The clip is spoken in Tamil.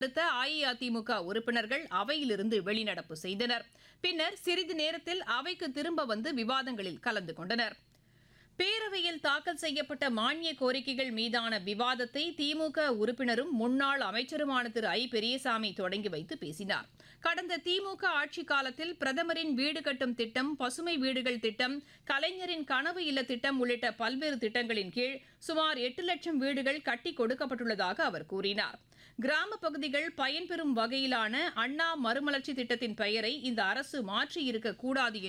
அடுத்த அஇஅதிமுக உறுப்பினர்கள் அவையிலிருந்து வெளிநடப்பு செய்தனர் பின்னர் சிறிது நேரத்தில் அவைக்கு திரும்ப வந்து விவாதங்களில் கலந்து கொண்டனர் பேரவையில் தாக்கல் செய்யப்பட்ட மானிய கோரிக்கைகள் மீதான விவாதத்தை திமுக உறுப்பினரும் முன்னாள் அமைச்சருமான திரு ஐ பெரியசாமி தொடங்கி வைத்து பேசினார் கடந்த திமுக ஆட்சிக் காலத்தில் பிரதமரின் வீடு கட்டும் திட்டம் பசுமை வீடுகள் திட்டம் கலைஞரின் கனவு இல்ல திட்டம் உள்ளிட்ட பல்வேறு திட்டங்களின் கீழ் சுமார் எட்டு லட்சம் வீடுகள் கட்டி கொடுக்கப்பட்டுள்ளதாக அவர் கூறினார் கிராம பகுதிகள் பயன்பெறும் வகையிலான அண்ணா மறுமலர்ச்சி திட்டத்தின் பெயரை இந்த அரசு மாற்றியிருக்கக்கூடாது